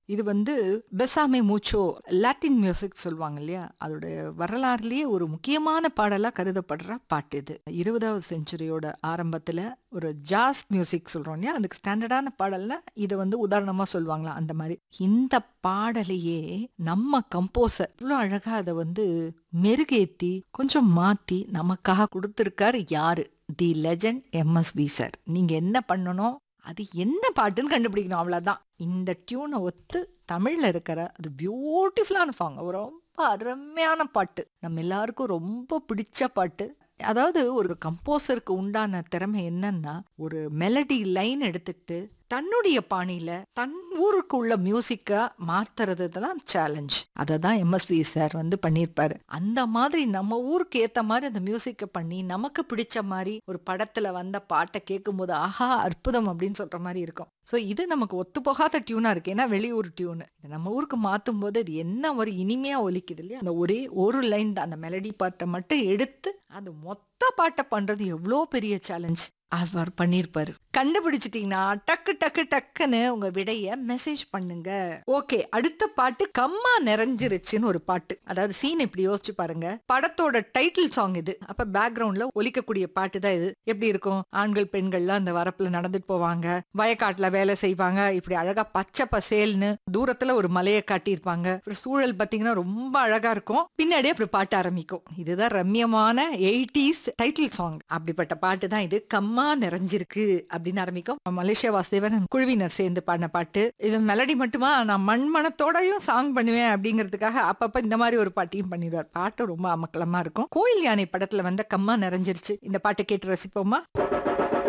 இது வந்து பெசாமே மூச்சோ Latin music சொல்லுவாங்க இல்லையா அதோட வரலாறுலயே ஒரு முக்கியமான பாடலா கருதப்படுற பாட்டு இது இருபதாவது செஞ்சுரியோட ஆரம்பத்துல ஒரு ஜாஸ் மியூசிக் சொல்றோம் இல்லையா அதுக்கு ஸ்டாண்டர்டான பாடல்னா இதை வந்து உதாரணமா சொல்லுவாங்களா அந்த மாதிரி இந்த பாடலையே நம்ம கம்போசர் இவ்வளோ அழகா அதை வந்து மெருகேத்தி கொஞ்சம் மாத்தி நமக்காக கொடுத்துருக்காரு யாரு தி லெஜண்ட் எம்எஸ்வி சார் நீங்க என்ன பண்ணணும் அது என்ன பாட்டுன்னு கண்டுபிடிக்கணும் அவ்வளவுதான் இந்த டியூனை ஒத்து தமிழ்ல இருக்கிற அது பியூட்டிஃபுல்லான சாங் ரொம்ப அருமையான பாட்டு நம்ம எல்லாருக்கும் ரொம்ப பிடிச்ச பாட்டு அதாவது ஒரு கம்போசருக்கு உண்டான திறமை என்னன்னா ஒரு மெலடி லைன் எடுத்துக்கிட்டு தன்னுடைய பாணியில தன் ஊருக்கு உள்ள மியூசிக்கா மாத்துறது தான் சேலஞ்ச் அதை தான் எம்எஸ்வி சார் வந்து பண்ணியிருப்பாரு அந்த மாதிரி நம்ம ஊருக்கு ஏத்த மாதிரி அந்த மியூசிக்கை பண்ணி நமக்கு பிடிச்ச மாதிரி ஒரு படத்துல வந்த பாட்டை கேட்கும்போது ஆஹா அற்புதம் அப்படின்னு சொல்ற மாதிரி இருக்கும் ஸோ இது நமக்கு ஒத்து போகாத டியூனா இருக்கு ஏன்னா வெளியூர் டியூனு நம்ம ஊருக்கு மாற்றும் போது இது என்ன ஒரு இனிமையா ஒலிக்குது இல்லையா அந்த ஒரே ஒரு லைன் தான் அந்த மெலடி பாட்டை மட்டும் எடுத்து அது மொத்த பாட்டை பண்றது எவ்வளோ பெரிய சேலஞ்ச் அவர் பண்ணியிருப்பாரு கண்டுபிடிச்சிட்டீங்கன்னா டக்கு டக்கு டக்குன்னு உங்க விடைய மெசேஜ் பண்ணுங்க ஓகே அடுத்த பாட்டு கம்மா நிறைஞ்சிருச்சுன்னு ஒரு பாட்டு அதாவது சீன் இப்படி யோசிச்சு பாருங்க படத்தோட டைட்டில் சாங் இது அப்ப பேக்ரவுண்ட்ல ஒலிக்கக்கூடிய பாட்டு தான் இது எப்படி இருக்கும் ஆண்கள் பெண்கள்லாம் அந்த வரப்புல நடந்துட்டு போவாங்க வயக்காட்டுல வேலை செய்வாங்க இப்படி அழகா பச்சை பசேல்னு தூரத்துல ஒரு மலையை காட்டியிருப்பாங்க அப்புறம் சூழல் பாத்தீங்கன்னா ரொம்ப அழகா இருக்கும் பின்னாடியே அப்படி பாட்டு ஆரம்பிக்கும் இதுதான் ரம்யமான எயிட்டிஸ் டைட்டில் சாங் அப்படிப்பட்ட பாட்டு தான் இது கம்மா நிறைஞ்சிருக்கு அப்படின்னு ஆரம்பிக்கும் மலேசியா வாசுதேவன் குழுவினர் சேர்ந்து பாடின பாட்டு இது மெலடி மட்டுமா நான் மண்மனத்தோடயும் சாங் பண்ணுவேன் அப்படிங்கிறதுக்காக அப்பப்ப இந்த மாதிரி ஒரு பாட்டையும் பண்ணிடுவார் பாட்டு ரொம்ப அமக்கலமா இருக்கும் கோயில் யானை படத்துல வந்த கம்மா நிறைஞ்சிருச்சு இந்த பாட்டை கேட்டு ரசிப்போமா